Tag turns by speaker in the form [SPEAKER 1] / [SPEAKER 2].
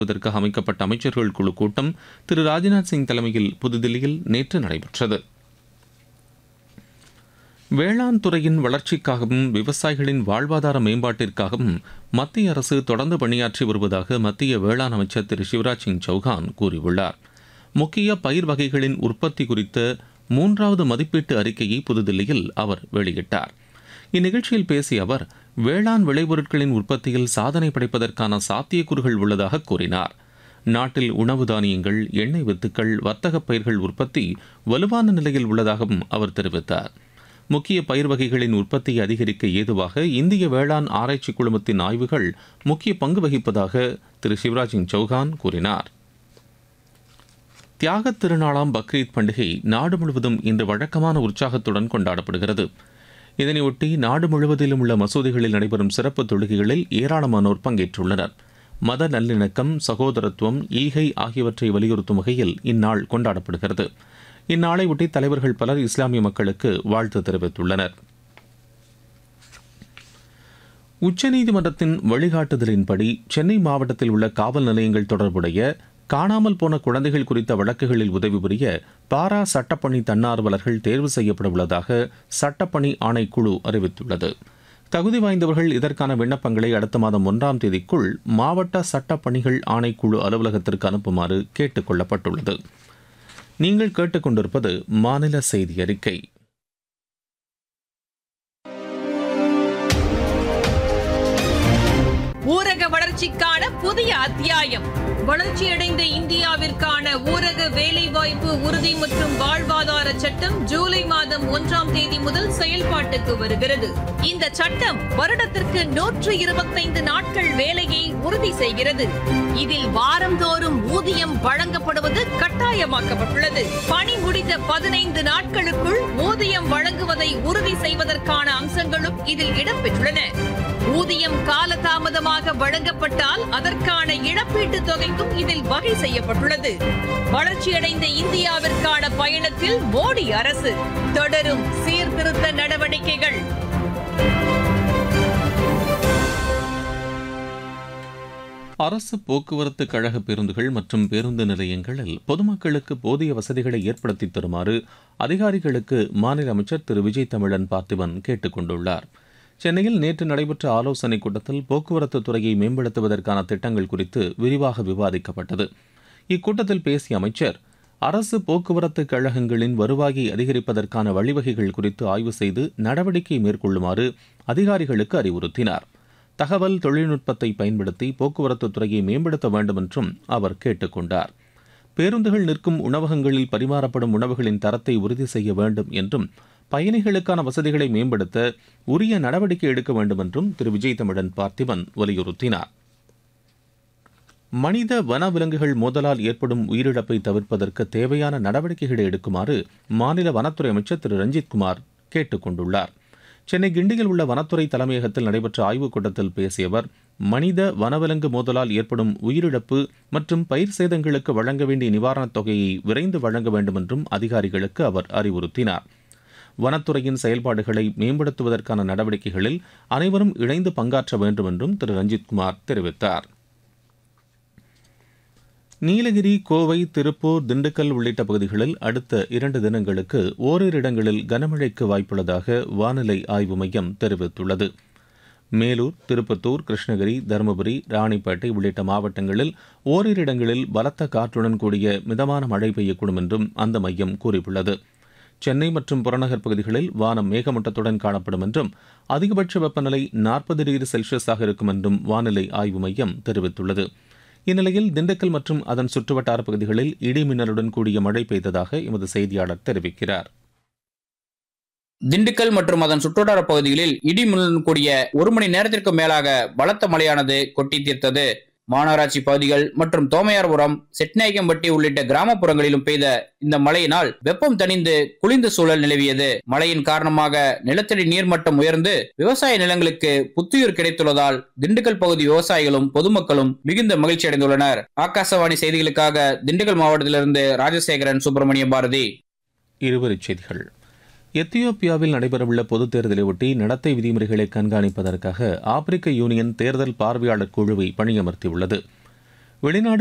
[SPEAKER 1] இதற்காக அமைக்கப்பட்ட அமைச்சர்கள் குழு கூட்டம் திரு ராஜ்நாத் சிங் தலைமையில் புதுதில்லியில் நேற்று நடைபெற்றது வேளாண் துறையின் வளர்ச்சிக்காகவும் விவசாயிகளின் வாழ்வாதார மேம்பாட்டிற்காகவும் மத்திய அரசு தொடர்ந்து பணியாற்றி வருவதாக மத்திய வேளாண் அமைச்சர் திரு சிவராஜ் சிங் சௌகான் கூறியுள்ளார் முக்கிய பயிர் வகைகளின் உற்பத்தி குறித்த மூன்றாவது மதிப்பீட்டு அறிக்கையை புதுதில்லியில் அவர் வெளியிட்டார் இந்நிகழ்ச்சியில் பேசிய அவர் வேளாண் விளைபொருட்களின் உற்பத்தியில் சாதனை படைப்பதற்கான சாத்தியக்கூறுகள் உள்ளதாக கூறினார் நாட்டில் உணவு தானியங்கள் எண்ணெய் வித்துக்கள் வர்த்தகப் பயிர்கள் உற்பத்தி வலுவான நிலையில் உள்ளதாகவும் அவர் தெரிவித்தார் முக்கிய பயிர் வகைகளின் உற்பத்தியை அதிகரிக்க ஏதுவாக இந்திய வேளாண் ஆராய்ச்சி குழுமத்தின் ஆய்வுகள் முக்கிய பங்கு வகிப்பதாக திரு சிவராஜ் சிங் சௌகான் கூறினார் தியாகத் திருநாளாம் பக்ரீத் பண்டிகை நாடு முழுவதும் இன்று வழக்கமான உற்சாகத்துடன் கொண்டாடப்படுகிறது இதனையொட்டி நாடு முழுவதிலும் உள்ள மசூதிகளில் நடைபெறும் சிறப்பு தொழுகைகளில் ஏராளமானோர் பங்கேற்றுள்ளனர் மத நல்லிணக்கம் சகோதரத்துவம் ஈகை ஆகியவற்றை வலியுறுத்தும் வகையில் இந்நாள் கொண்டாடப்படுகிறது இந்நாளை ஒட்டி தலைவர்கள் பலர் இஸ்லாமிய மக்களுக்கு வாழ்த்து தெரிவித்துள்ளனர் உச்சநீதிமன்றத்தின் வழிகாட்டுதலின்படி சென்னை மாவட்டத்தில் உள்ள காவல் நிலையங்கள் தொடர்புடைய காணாமல் போன குழந்தைகள் குறித்த வழக்குகளில் உதவி புரிய பாரா சட்டப்பணி தன்னார்வலர்கள் தேர்வு செய்யப்பட உள்ளதாக சட்டப்பணி ஆணைக்குழு அறிவித்துள்ளது தகுதி வாய்ந்தவர்கள் இதற்கான விண்ணப்பங்களை அடுத்த மாதம் ஒன்றாம் தேதிக்குள் மாவட்ட சட்டப்பணிகள் ஆணைக்குழு அலுவலகத்திற்கு அனுப்புமாறு கேட்டுக் கொள்ளப்பட்டுள்ளது நீங்கள் கேட்டுக்கொண்டிருப்பது மாநில செய்தி அறிக்கை
[SPEAKER 2] ஊரக வளர்ச்சிக்கான புதிய அத்தியாயம் வளர்ச்சியடைந்த இந்தியாவிற்கான ஊரக வேலைவாய்ப்பு உறுதி மற்றும் வாழ்வாதார சட்டம் ஜூலை மாதம் ஒன்றாம் தேதி முதல் செயல்பாட்டுக்கு வருகிறது இந்த சட்டம் வருடத்திற்கு நூற்று இருபத்தைந்து நாட்கள் வேலையை உறுதி செய்கிறது இதில் வாரந்தோறும் ஊதியம் வழங்கப்படுவது கட்டாயமாக்கப்பட்டுள்ளது பணி முடிந்த பதினைந்து நாட்களுக்குள் ஊதியம் வழங்குவதை உறுதி செய்வதற்கான அம்சங்களும் இதில் இடம்பெற்றுள்ளன ஊதியம் காலதாமதமாக வழங்கப்பட்டால் அதற்கான இழப்பீட்டுத் தொகைக்கும் இதில் வகை செய்யப்பட்டுள்ளது வளர்ச்சியடைந்த இந்தியாவிற்கான பயணத்தில் மோடி அரசு தொடரும் சீர்திருத்த நடவடிக்கைகள்
[SPEAKER 1] அரசு போக்குவரத்து கழக பேருந்துகள் மற்றும் பேருந்து நிலையங்களில் பொதுமக்களுக்கு போதிய வசதிகளை ஏற்படுத்தி தருமாறு அதிகாரிகளுக்கு மாநில அமைச்சர் திரு விஜய் தமிழன் பார்த்திபன் கேட்டுக் கொண்டுள்ளார் சென்னையில் நேற்று நடைபெற்ற ஆலோசனைக் கூட்டத்தில் போக்குவரத்து துறையை மேம்படுத்துவதற்கான திட்டங்கள் குறித்து விரிவாக விவாதிக்கப்பட்டது இக்கூட்டத்தில் பேசிய அமைச்சர் அரசு போக்குவரத்து கழகங்களின் வருவாயை அதிகரிப்பதற்கான வழிவகைகள் குறித்து ஆய்வு செய்து நடவடிக்கை மேற்கொள்ளுமாறு அதிகாரிகளுக்கு அறிவுறுத்தினார் தகவல் தொழில்நுட்பத்தை பயன்படுத்தி போக்குவரத்து துறையை மேம்படுத்த வேண்டும் என்றும் அவர் கேட்டுக்கொண்டார் பேருந்துகள் நிற்கும் உணவகங்களில் பரிமாறப்படும் உணவுகளின் தரத்தை உறுதி செய்ய வேண்டும் என்றும் பயணிகளுக்கான வசதிகளை மேம்படுத்த உரிய நடவடிக்கை எடுக்க வேண்டும் என்றும் திரு விஜய் தமிழன் பார்த்திபன் வலியுறுத்தினார் மனித வனவிலங்குகள் மோதலால் ஏற்படும் உயிரிழப்பை தவிர்ப்பதற்கு தேவையான நடவடிக்கைகளை எடுக்குமாறு மாநில வனத்துறை அமைச்சர் திரு ரஞ்சித் குமார் கேட்டுக் கொண்டுள்ளார் சென்னை கிண்டியில் உள்ள வனத்துறை தலைமையகத்தில் நடைபெற்ற ஆய்வுக் கூட்டத்தில் பேசிய அவர் மனித வனவிலங்கு மோதலால் ஏற்படும் உயிரிழப்பு மற்றும் பயிர் சேதங்களுக்கு வழங்க வேண்டிய நிவாரணத் தொகையை விரைந்து வழங்க வேண்டும் என்றும் அதிகாரிகளுக்கு அவர் அறிவுறுத்தினார் வனத்துறையின் செயல்பாடுகளை மேம்படுத்துவதற்கான நடவடிக்கைகளில் அனைவரும் இணைந்து பங்காற்ற வேண்டும் என்றும் திரு ரஞ்சித்குமார் தெரிவித்தார் நீலகிரி கோவை திருப்பூர் திண்டுக்கல் உள்ளிட்ட பகுதிகளில் அடுத்த இரண்டு தினங்களுக்கு ஓரிரு இடங்களில் கனமழைக்கு வாய்ப்புள்ளதாக வானிலை ஆய்வு மையம் தெரிவித்துள்ளது மேலூர் திருப்பத்தூர் கிருஷ்ணகிரி தருமபுரி ராணிப்பேட்டை உள்ளிட்ட மாவட்டங்களில் ஓரிரு இடங்களில் பலத்த காற்றுடன் கூடிய மிதமான மழை பெய்யக்கூடும் என்றும் அந்த மையம் கூறியுள்ளது சென்னை மற்றும் புறநகர் பகுதிகளில் வானம் மேகமூட்டத்துடன் காணப்படும் என்றும் அதிகபட்ச வெப்பநிலை நாற்பது டிகிரி செல்சியஸாக இருக்கும் என்றும் வானிலை ஆய்வு மையம் தெரிவித்துள்ளது இந்நிலையில் திண்டுக்கல் மற்றும் அதன் சுற்றுவட்டார பகுதிகளில் இடி மின்னலுடன் கூடிய மழை பெய்ததாக எமது செய்தியாளர் தெரிவிக்கிறார்
[SPEAKER 3] திண்டுக்கல் மற்றும் அதன் சுற்றுவட்டார பகுதிகளில் இடி மின்னலுடன் கூடிய ஒரு மணி நேரத்திற்கு மேலாக பலத்த மழையானது கொட்டி தீர்த்தது மாநகராட்சி பகுதிகள் மற்றும் தோமையார்புரம் செட்நாயக்கம்பட்டி உள்ளிட்ட கிராமப்புறங்களிலும் பெய்த இந்த மழையினால் வெப்பம் தணிந்து குளிர்ந்த சூழல் நிலவியது மழையின் காரணமாக நிலத்தடி நீர்மட்டம் உயர்ந்து விவசாய நிலங்களுக்கு புத்துயிர் கிடைத்துள்ளதால் திண்டுக்கல் பகுதி விவசாயிகளும் பொதுமக்களும் மிகுந்த மகிழ்ச்சி அடைந்துள்ளனர் ஆகாசவாணி செய்திகளுக்காக திண்டுக்கல் மாவட்டத்திலிருந்து ராஜசேகரன் சுப்பிரமணிய பாரதி
[SPEAKER 1] இருவரிச் செய்திகள் எத்தியோப்பியாவில் நடைபெறவுள்ள பொதுத் தேர்தலையொட்டி நடத்தை விதிமுறைகளை கண்காணிப்பதற்காக ஆப்பிரிக்க யூனியன் தேர்தல் பார்வையாளர் குழுவை பணியமர்த்தியுள்ளது வெளிநாடு